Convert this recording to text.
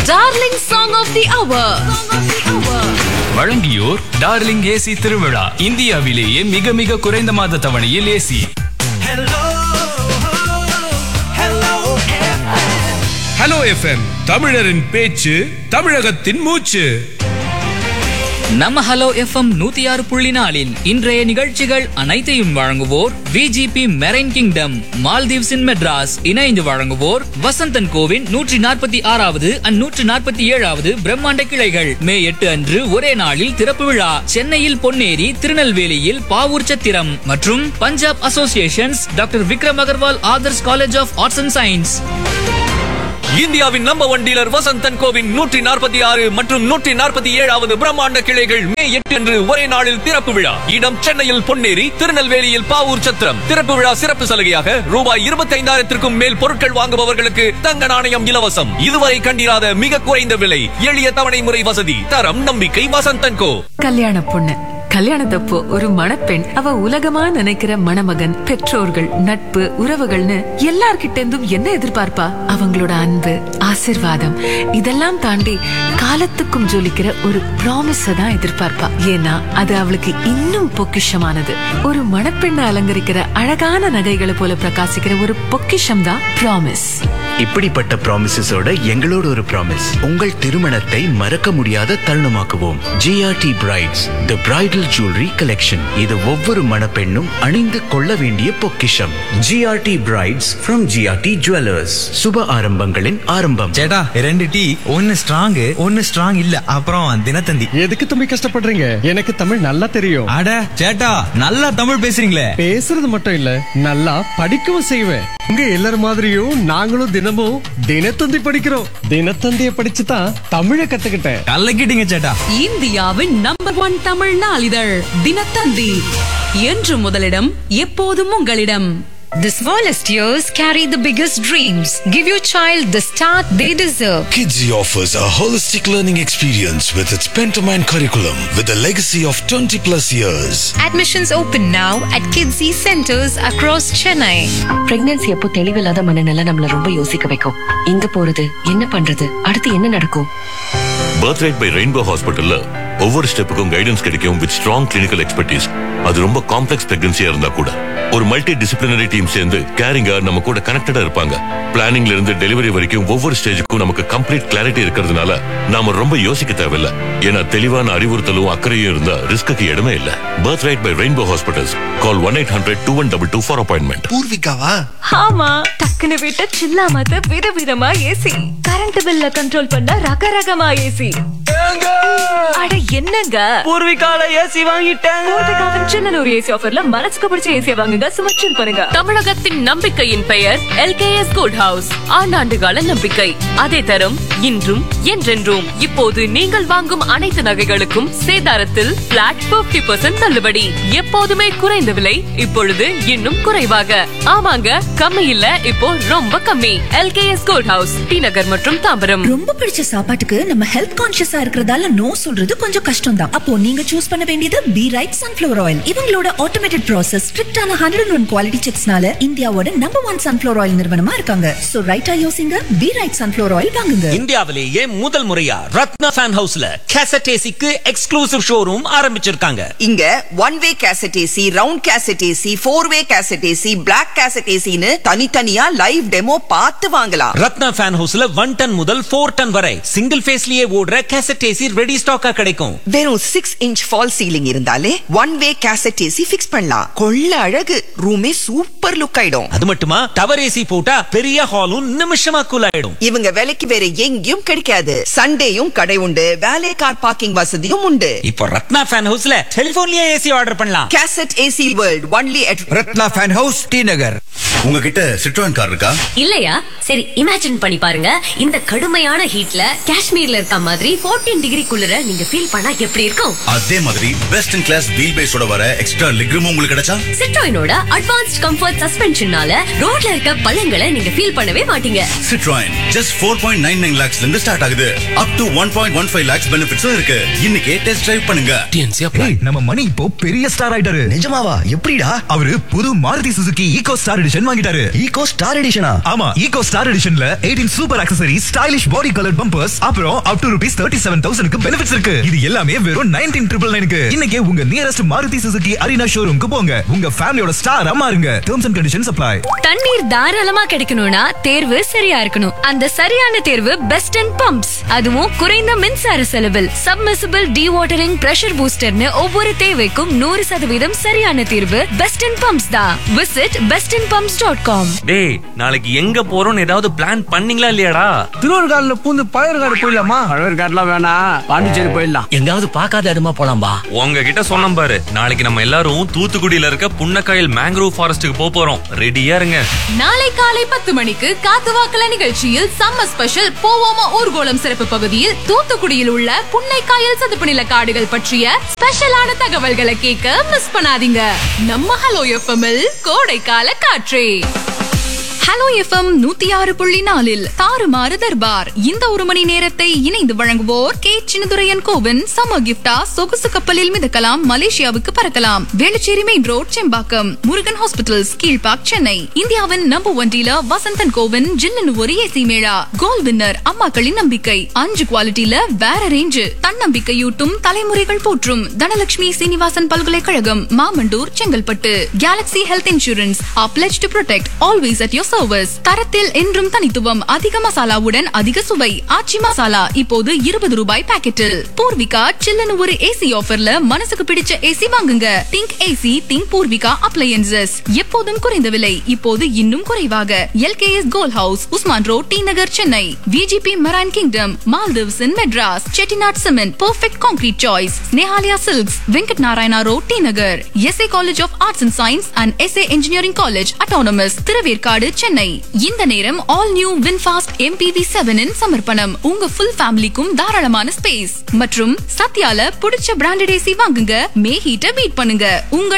Darling song of the hour வழங்கியோர் darling AC திருவிழா இந்தியாவிலேயே மிக மிக குறைந்த மாத தவணையில் ஏசி ஹலோ எஃப்எம் தமிழரின் பேச்சு தமிழகத்தின் மூச்சு நம்ம ஹலோ எஃப்எம் நூத்தி ஆறு புள்ளி நாலில் இன்றைய நிகழ்ச்சிகள் அனைத்தையும் வழங்குவோர் VGP marine kingdom Maldives in Madras இணைந்து வழங்குவோர் வசந்தன் கோவின் நூற்றி நாற்பத்தி ஆறாவது அண்ட் நூற்றி நாற்பத்தி ஏழாவது பிரம்மாண்ட கிளைகள் மே எட்டு அன்று ஒரே நாளில் திறப்பு விழா சென்னையில் பொன்னேரி திருநெல்வேலியில் பாவூர் சத்திரம் மற்றும் Punjab associations doctor Vikram Agarwal Adarsh college of arts and science இந்தியாவின் நம்பர் ஒன் டீலர் வசந்தன் கோவின் நூற்றி நாற்பத்தி ஆறு மற்றும் நூற்றி நாற்பத்தி ஏழாவது பிரம்மாண்ட கிளைகள் மே எட்டு அன்று ஒரே நாளில் திறப்பு விழா இடம் சென்னையில் பொன்னேரி திருநெல்வேலியில் பாவூர் சத்திரம் திறப்பு விழா சிறப்பு சலுகையாக ரூபாய் இருபத்தி ஐந்தாயிரத்திற்கும் மேல் பொருட்கள் வாங்குபவர்களுக்கு தங்க நாணயம் இலவசம் இதுவரை கண்டிராத மிக குறைந்த விலை எளிய தவணை முறை வசதி தரம் நம்பிக்கை வசந்தன் கோ கல்யாண பொண்ணு கல்யாணத்தப்போ ஒரு மணப்பெண் அவ உலகமா நினைக்கிற மணமகன் பெற்றோர்கள் நட்பு உறவுகள்னு எல்லார்கிட்ட இருந்தும் என்ன எதிர்பார்ப்பா அவங்களோட அன்பு ஆசிர்வாதம் இதெல்லாம் தாண்டி காலத்துக்கும் ஜொலிக்கிற ஒரு ப்ராமிஸ தான் எதிர்பார்ப்பா ஏன்னா அது அவளுக்கு இன்னும் பொக்கிஷமானது ஒரு மணப்பெண்ணை அலங்கரிக்கிற அழகான நகைகளை போல பிரகாசிக்கிற ஒரு பொக்கிஷம் தான் ப்ராமிஸ் இப்படிப்பட்ட ப்ராமிசஸோட எங்களோட ஒரு ப்ராமிஸ் உங்கள் திருமணத்தை மறக்க முடியாத தருணமாக்குவோம் GRT brides the bridal jewellery collection இது ஒவ்வொரு மணப்பெண்ணும் அணிந்து கொள்ள வேண்டிய பொக்கிஷம் GRT brides from GRT jewellers சுப ஆரம்பங்களின் ஆரம்பம் ചേട്ടാ രണ്ട് ടീ ഒന്ന് സ്ട്രോങ് ഒന്ന് സ്ട്രോങ் இல்ல அப்புறம் தினத்தந்தி எதுக்கு தம்பி கஷ்டப்படுறீங்க எனக்கு தமிழ் நல்லா தெரியும் அட சேட்டா நல்லா தமிழ் பேசுறீங்களே பேசுறது மட்டும் இல்ல நல்லா படிக்கவும் செய்வேன் உங்க எல்லாரும் மாதிரியும் நாங்களும் தினமும் தினத்தந்தி படிக்கிறோம் தினத்தந்தியை படிச்சு தான் தமிழை கத்துக்கிட்டேன் கலக்கிட்டீங்க சேட்டா இந்தியாவின் நம்பர் ஒன் தமிழ் நாளிதழ் தினத்தந்தி என்று முதலிடம் எப்போதும் உங்களிடம் The smallest years carry the biggest dreams. Give your child the start they deserve. Kidsy offers a holistic learning experience with its Pentamine curriculum with a legacy of 20 plus years. Admissions open now at Kidsy centers across Chennai. Pregnancy அப்போ தெளிவில்லாத மனநிலை நம்மள ரொம்ப யோசிக்க வைக்கும் எங்க போறது என்ன பண்றது அடுத்து என்ன நடக்கும் பர்த் ரைட் பை ரெயின்போ ஹாஸ்பிட்டல்ல ஒவ்வொரு ஸ்டெப்புக்கும் கைடன்ஸ் கிடைக்கும் வித் ஸ்ட்ராங் கிளினிக்கல் எக்ஸ்பர்டீஸ் அது ரொம்ப காம்ப்ளெக்ஸ் பிரெக்னன்சியா இருந்தா கூட ஒரு மல்டி டிசிப்ளினரி டீம் சேர்ந்து கேரிங்கா நம்ம கூட கனெக்டடா இருப்பாங்க பிளானிங்ல இருந்து டெலிவரி வரைக்கும் ஒவ்வொரு ஸ்டேஜுக்கும் நமக்கு கம்ப்ளீட் கிளாரிட்டி இருக்கிறதுனால நாம ரொம்ப யோசிக்க தேவையில்ல ஏன்னா தெளிவான அறிவுறுத்தலும் அக்கறையும் இருந்தா ரிஸ்க்கு இடமே இல்ல birth right by Rainbow hospitals call one eight hundred two one double two for appointment பூர்விகாவா ஆமா டக்குனு விட்ட சில்லாமத்த விதவிதமா ஏசி கரண்ட் பில்ல கண்ட்ரோல் பண்ண ரகரகமா ஏசி அட என்னங்க பூர்விகால ஏசி வாங்கிட்டேன் பூர்விகாவின் சின்னனூர் ஏசி ஆஃபர்ல மனசுக்கு பிடிச்ச ஏசியை வாங்குங்க சும்மா chill பண்ணுங்க தமிழகத்தின் நம்பிக்கையின் பெயர் எல்கேஎஸ் குட் ஹவுஸ் ஆண்டாண்டு கால நம்பிக்கை அதே தரும் இன்றும் என்றென்றும் இப்போது நீங்கள் வாங்கும் அனைத்து நகைகளுக்கும் சேதாரத்தில் பிளாட் 50% தள்ளுபடி எப்போதுமே குறைந்த விலை இப்பொழுது இன்னும் குறைவாக ஆமாங்க கம்மி இல்ல இப்போ ரொம்ப கம்மி எல்கேஎஸ் குட் ஹவுஸ் டி நகர் மற்றும் தாம்பரம் ரொம்ப பிடிச்ச சாப்பாட்டுக்கு நம்ம ஹெல்த் கான்ஷியஸா இருக்கிறதால நோ சொல்றது கொஞ்சம் கஷ்டம் தான் அப்போ நீங்க சூஸ் பண்ண வேண்டியது பி ரைட் சன்ஃபிளவர் ஆயில் இவங்களோட ஆட்டோமேட்டட் ப்ராசஸ் ஸ்ட்ரிக்டான ஹண்ட்ரட் ஒன் குவாலிட்டி செக்ஸ்னால இந்தியாவோட நம்பர் ஒன் சன்ஃபிளவர் ஆயில் நிறுவனமா இருக்காங்க சோ ரைட்டா யோசிங்க பி ரைட் சன்ஃபிளவர் ஆயில் வாங்குங்க இந்தியாவிலேயே முதல் முறையா ரத்னா ஃபேன் ஹவுஸ்ல கேசட் ஏசிக்கு எக்ஸ்க்ளூசிவ் ஷோரூம் ஆரம்பிச்சிருக்காங்க இங்க one way cassette AC round cassette AC four way cassette AC black cassette ஏசின்னு தனித்தனியா லைவ் டெமோ பார்த்து வாங்கலாம் ரத்னா ஃபேன் ஹவுஸ்ல ஒன் டன் முதல் ஃபோர் டன் வரை சிங்கிள் ஃபேஸ்லயே ஓடுற கேசட் ஏசி ரெடி ஸ்டாக்கா கிடைக்கும் வெறும் சிக்ஸ் இன்ச் ஃபால் சீலிங் இருந்தாலே one way cassette AC fix பண்ணலாம் கொள்ள அழகு ரூமே சூப்பர் லுக் ஆயிடும் அது மட்டுமா டவர் ஏசி போட்டா பெரிய ஹாலும் நிமிஷமா கூல் ஆயிடும் இவங்க விலைக்கு வேற எங்கேயும் கிடைக்காது சண்டேயும் கடை உண்டு வேலை கார் பார்க்கிங் வசதியும் உண்டு இப்போ ரத்னா ஃபேன் ஹவுஸ்ல டெலிபோன்லயே ஏசி ஆர்டர் பண்ணலாம் cassette AC world only at Ratna fan house T Nagar உங்ககிட்ட சிட்ரோன் கார் இருக்கா இல்லையா சரி இமேஜின் பண்ணி பாருங்க இந்த கடுமையான ஹீட்ல காஷ்மீர்ல இருக்க மாதிரி 14 டிகிரி குளிர நீங்க ஃபீல் பண்ணா எப்படி இருக்கும் அதே மாதிரி பெஸ்ட் இன் கிளாஸ் வீல் பேஸோட வர எக்ஸ்ட்ரா லெக்ரூம் உங்களுக்கு கிடைச்சா சிட்ரோயினோட அட்வான்ஸ்ட் கம்ஃபர்ட் சஸ்பென்ஷனால ரோட்ல இருக்க பள்ளங்களை நீங்க ஃபீல் பண்ணவே மாட்டீங்க Citroen just four point nine nine லேக்ஸ்ல இருந்து ஸ்டார்ட் ஆகுது up to one point one five lakhs பெனிஃபிட்ஸும் இருக்கு இன்னைக்கே டெஸ்ட் டிரைவ் பண்ணுங்க நம்ம மணி இப்போ பெரிய ஸ்டார் ஆயிட்டாரு நிஜமாவா எப்படிடா அவரு புது Maruti Suzuki Eeco star edition வாங்கிட்டாரு ஈகோ ஸ்டார் எடிஷனா ஆமா ஈகோ ஸ்டார் எடிஷன்ல 18 super accessory stylish body colour bumpers அப்புறம் up to rupees thirty seven தௌசண்ட்க்கு பெனிஃபிட்ஸ் இருக்கு இது எல்லாமே வெறும் நைன்டீன் ட்ரிபிள் நைனுக்கு இன்னைக்கே உங்க நியரஸ்ட் மாருதி சுசுகி அரினா ஷோரூம்க்கு போங்க உங்க ஃபேமிலியோட ஸ்டாரா மாறுங்க டேர்ம்ஸ் அண்ட் கண்டிஷன்ஸ் அப்ளை தண்ணீர் தாராளமா கிடைக்கணும்னா தேர்வு சரியா இருக்கணும் அந்த சரியான தேர்வு பெஸ்ட் அண்ட் பம்ப்ஸ் அதுவும் குறைந்த மின்சார செலவில் சப்மர்சிபிள் வாட்டரிங் பிரஷர் பூஸ்டர்னு ஒவ்வொரு தேவைக்கும் நூறு சதவீதம் சரியான தீர்வு பெஸ்ட் அண்ட் பம்ப்ஸ் தான் visit best and pumps dot com டேய் நாளைக்கு எங்க போறோம்னு ஏதாவது பிளான் பண்ணீங்களா இல்லையாடா திருவருகாடுல பூந்து பழையர்காடு போயிடலாமா பழையர்காடுலாம் வேணாம் பாண்டிச்சேரி போயிடலாம் எங்காவது பார்க்காத இடமா போலாம்பா உங்ககிட்ட சொன்னேன் பாரு நாளைக்கு நம்ம எல்லாரும் தூத்துக்குடியில இருக்க புன்னக்காயல் மேங்க்ரோவ் ஃபாரஸ்ட்டுக்கு போக போறோம் ரெடியா இருங்க நாளை காலை பத்து மணிக்கு காத்து வாக்கல நிகழ்ச்சியில் சம்மர் ஸ்பெஷல் போவோமா ஊர்கோளம் சிறப்பு பகுதியில் தூத்துக்குடியில் உள்ள புன்னைக்காயல் சதுப்பு நில காடுகள் பற்றிய ஸ்பெஷலான தகவல்களை கேட்க மிஸ் பண்ணாதீங்க நம்ம ஹலோ எஃப்எம்மில் கோடைக்கால காற்றே ஹலோ எஃப்எம் நூத்தி ஆறு புள்ளி நாலில் தாறுமாறு தர்பார் இந்த ஒரு மணி நேரத்தை இணைந்து வழங்குவோர் கே சின்னதுரையன் கோவின் சம கிஃப்டா சொகுசு கப்பலில் மிதக்கலாம் மலேசியாவுக்கு பறக்கலாம் Velachery main road Sembakkam Murugan hospitals Kilpauk Chennai இந்தியாவின் நம்பர் ஒன் டீலர் வசந்தன் கோவின் ஜில்லுன்னு ஒரு ஏசி மேளா கோல் வின்னர் அம்மாக்களின் நம்பிக்கை அஞ்சு குவாலிட்டியில வேற ரேஞ்சு தன்னம்பிக்கையூட்டும் தலைமுறைகள் போற்றும் தனலட்சுமி சீனிவாசன் பல்கலைக்கழகம் Mamandur Chengalpattu Galaxy health insurance pledge to protect always at your service தரத்தில் என்றும் தனித்துவம் அதிக மசாலாவுடன் அதிக சுவை ஆச்சி மசாலா இப்போது இருபது ரூபாய் பாக்கெட்டில் பூர்விகா சில்லுன்னு ஒரு ஏசி ஆஃபர்ல மனசுக்கு பிடிச்ச ஏசி வாங்குங்க think AC think Poorvika appliances எப்போதும் குறைந்த விலை இப்போது இன்னும் குறைவாக LKS gold house Usman road T Nagar Chennai VGP marine kingdom Maldives in Madras Chettinad cement perfect concrete choice Snehalaya silks Venkat Narayana road T Nagar SA college of arts and science and SA engineering college autonomous Thiruverkadu Chennai இந்த நேரம் ஆல் நியூ வின்ஃபாஸ்ட் எம்பிவி செவனின் சமர்ப்பணம் உங்க ஃபுல் ஃபேமிலிக்கும் தாராளமான ஸ்பேஸ் மற்றும் சத்யால பிடிச்ச பிராண்டட் ஏசி வாங்குங்க மே ஹீட்டை பீட் பண்ணுங்க உங்கள்